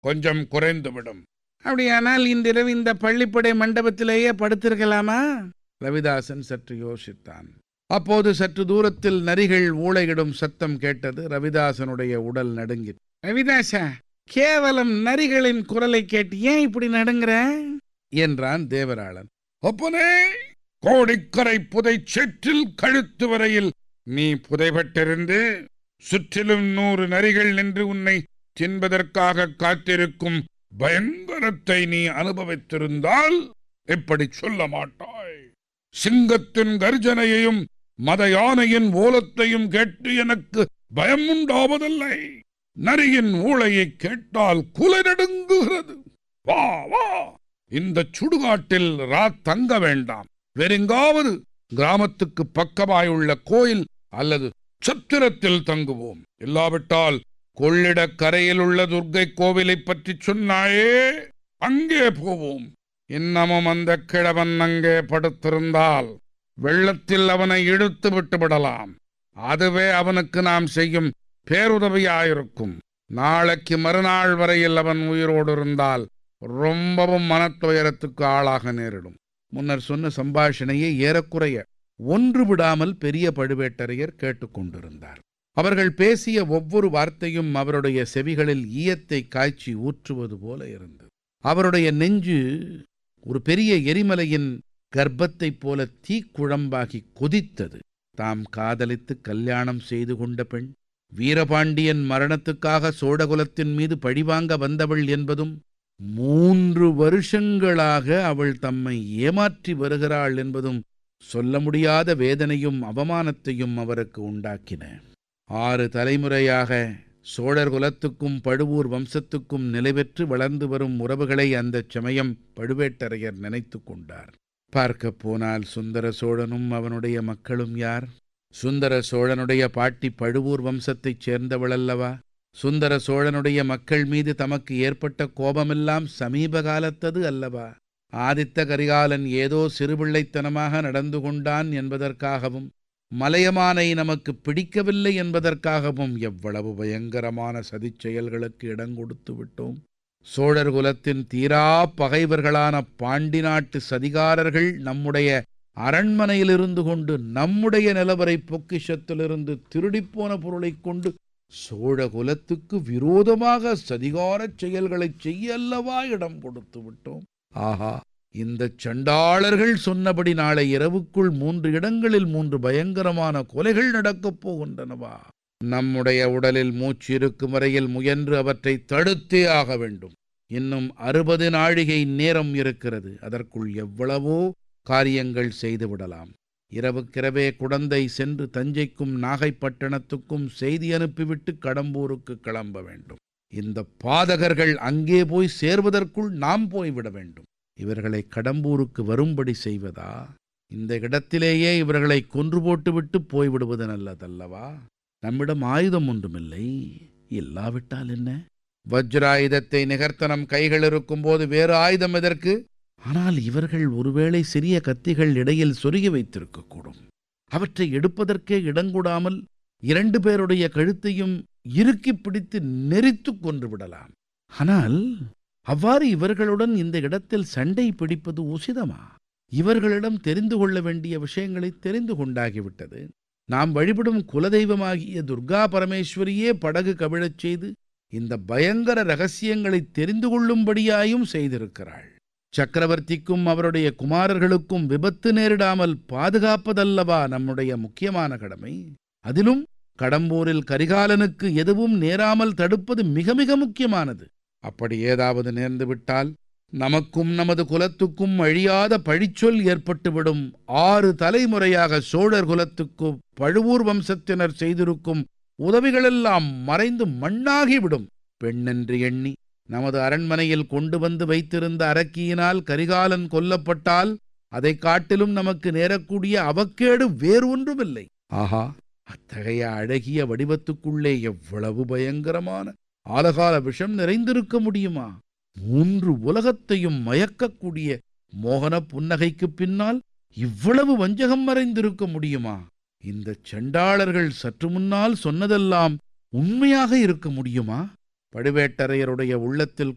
கொஞ்சம் குறைந்துவிடும் அப்படியானால் இன்றிரவு இந்த பள்ளிப்படை மண்டபத்திலேயே படுத்திருக்கலாமா ரவிதாசன் சற்று யோசித்தான் அப்போது சற்று தூரத்தில் நரிகள் ஊளையிடும் சத்தம் கேட்டது ரவிதாசனுடைய உடல் நடுங்கி ரவிதாசா கேவலம் நரிகளின் குரலை கேட்டு ஏன் இப்படி நடுங்குற என்றான் தேவராளன் அப்பனே கோடிக்கரை புதை சேற்றில் கழுத்து வரையில் நீ புதைபட்டிருந்து சுற்றிலும் நூறு நரிகள் நின்று உன்னை தின்பதற்காக காத்திருக்கும் பயங்கரத்தை நீ அனுபவித்திருந்தால் இப்படி சொல்ல மாட்டாய் சிங்கத்தின் கர்ஜனையையும் மத யானையின் ஓலத்தையும் கேட்டு எனக்கு பயம் உண்டாவதில்லை நரியின் ஊளையை கேட்டால் குலை நடுங்குகிறது வா வா இந்த சுடுகாட்டில் ரா தங்க வேண்டாம் வேறெங்காவது கிராமத்துக்கு பக்கமாயுள்ள கோயில் அல்லது சத்திரத்தில் தங்குவோம் இல்லாவிட்டால் கொள்ளிடக் கரையில் உள்ள துர்க்கை கோவிலை பற்றி சொன்னாயே அங்கே போவோம் இன்னமும் அந்த கிழவன் அங்கே படுத்திருந்தால் வெள்ளத்தில் அவனை இழுத்து விட்டு விடலாம் அதுவே அவனுக்கு நாம் செய்யும் பேருதவியாயிருக்கும் நாளைக்கு மறுநாள் வரையில் அவன் உயிரோடு இருந்தால் ரொம்பவும் மனத்துயரத்துக்கு ஆளாக நேரிடும் முன்னர் சொன்ன சம்பாஷணையை ஏறக்குறைய ஒன்று விடாமல் பெரிய பழுவேட்டரையர் கேட்டுக்கொண்டிருந்தார் அவர்கள் பேசிய ஒவ்வொரு வார்த்தையும் அவருடைய செவிகளில் ஈயத்தை காய்ச்சி ஊற்றுவது போல இருந்தது அவருடைய நெஞ்சு ஒரு பெரிய எரிமலையின் கர்ப்பத்தைப் போல தீக்குழம்பாகி கொதித்தது தாம் காதலித்து கல்யாணம் செய்து கொண்ட பெண் வீரபாண்டியன் மரணத்துக்காக சோழகுலத்தின் மீது பழிவாங்க வந்தவள் என்பதும் மூன்று வருஷங்களாக அவள் தம்மை ஏமாற்றி வருகிறாள் என்பதும் சொல்ல முடியாத வேதனையும் அவமானத்தையும் அவருக்கு உண்டாக்கின ஆறு தலைமுறையாக சோழர் குலத்துக்கும் பழுவூர் வம்சத்துக்கும் நிலைபெற்று வளர்ந்து வரும் உறவுகளை அந்தச் சமயம் பழுவேட்டரையர் நினைத்து கொண்டார் பார்க்கப் போனால் சுந்தர சோழனும் அவனுடைய மக்களும் யார் சுந்தர சோழனுடைய பாட்டி பழுவூர் வம்சத்தைச் சேர்ந்தவளல்லவா சுந்தர சோழனுடைய மக்கள் மீது தமக்கு ஏற்பட்ட கோபமெல்லாம் சமீப காலத்தது அல்லவா ஆதித்த கரிகாலன் ஏதோ சிறுபிள்ளைத்தனமாக நடந்து கொண்டான் என்பதற்காகவும் மலையமானை நமக்கு பிடிக்கவில்லை என்பதற்காகவும் எவ்வளவு பயங்கரமான சதிச் செயல்களுக்கு இடம் கொடுத்து விட்டோம் சோழர் குலத்தின் தீரா பகைவர்களான பாண்டி நாட்டு சதிகாரர்கள் நம்முடைய அரண்மனையிலிருந்து கொண்டு நம்முடைய நிலவரை பொக்கிஷத்திலிருந்து திருடிப்போன பொருளைக் கொண்டு சோழ குலத்துக்கு விரோதமாக சதிகாரச் செயல்களைச் செய்ய அல்லவா இடம் கொடுத்து விட்டோம் ஆஹா இந்த சண்டாளர்கள் சொன்னபடி நாளை இரவுக்குள் மூன்று இடங்களில் மூன்று பயங்கரமான கொலைகள் நடக்கப் போகின்றனவா நம்முடைய உடலில் மூச்சு இருக்கும் வரையில் முயன்று அவற்றை தடுத்தே ஆக வேண்டும் இன்னும் அறுபது நாழிகை நேரம் இருக்கிறது அதற்குள் எவ்வளவோ காரியங்கள் செய்துவிடலாம் இரவுக்கிரவே குடந்தை சென்று தஞ்சைக்கும் நாகைப்பட்டினத்துக்கும் செய்தி அனுப்பிவிட்டு கடம்பூருக்கு கிளம்ப வேண்டும் இந்த பாதகர்கள் அங்கே போய் சேர்வதற்குள் நாம் போய்விட வேண்டும் இவர்களை கடம்பூருக்கு வரும்படி செய்வதா இந்த இடத்திலேயே இவர்களை கொன்று போட்டுவிட்டு போய்விடுவது நல்லதல்லவா நம்மிடம் ஆயுதம் ஒன்றுமில்லை இல்லாவிட்டால் என்ன வஜ்ராயுதத்தை நிகர்த்த நம் கைகள் இருக்கும்போது வேறு ஆயுதம் எதற்கு ஆனால் இவர்கள் ஒருவேளை சிறிய கத்திகள் இடையில் சொருகி வைத்திருக்கக்கூடும் அவற்றை எடுப்பதற்கே இடங்கூடாமல் இரண்டு பேருடைய கழுத்தையும் இறுக்கிப் பிடித்து நெரித்துக் கொன்று விடலாம் ஆனால் அவ்வாறு இவர்களுடன் இந்த இடத்தில் சண்டை பிடிப்பது உசிதமா இவர்களிடம் தெரிந்து கொள்ள வேண்டிய விஷயங்களை தெரிந்து கொண்டாகிவிட்டது நாம் வழிபடும் குலதெய்வமாகிய துர்கா பரமேஸ்வரியே படகு கவிழச் செய்து இந்த பயங்கர ரகசியங்களை தெரிந்து கொள்ளும்படியாயும் செய்திருக்கிறாள் சக்கரவர்த்திக்கும் அவருடைய குமாரர்களுக்கும் விபத்து நேரிடாமல் பாதுகாப்பதல்லவா நம்முடைய முக்கியமான கடமை அதிலும் கடம்பூரில் கரிகாலனுக்கு எதுவும் நேராமல் தடுப்பது மிக மிக முக்கியமானது அப்படி ஏதாவது நேர்ந்துவிட்டால் நமக்கும் நமது குலத்துக்கும் அழியாத பழிச்சொல் ஏற்பட்டுவிடும் ஆறு தலைமுறையாக சோழர் குலத்துக்கு பழுவூர் வம்சத்தினர் செய்திருக்கும் உதவிகளெல்லாம் மறைந்து மண்ணாகிவிடும் பெண்ணென்று எண்ணி நமது அரண்மனையில் கொண்டு வந்து வைத்திருந்த அரக்கியினால் கரிகாலன் கொல்லப்பட்டால் அதைக் காட்டிலும் நமக்கு நேரக்கூடிய அவக்கேடு வேறொன்றுமில்லை ஆஹா அத்தகைய அழகிய வடிவத்துக்குள்ளே எவ்வளவு பயங்கரமான ஆலகால விஷம் நிறைந்திருக்க முடியுமா மூன்று உலகத்தையும் மயக்கக்கூடிய மோகன புன்னகைக்குப் பின்னால் இவ்வளவு வஞ்சகம் மறைந்திருக்க முடியுமா இந்த சண்டாளர்கள் சற்று முன்னால் சொன்னதெல்லாம் உண்மையாக இருக்க முடியுமா பழுவேட்டரையருடைய உள்ளத்தில்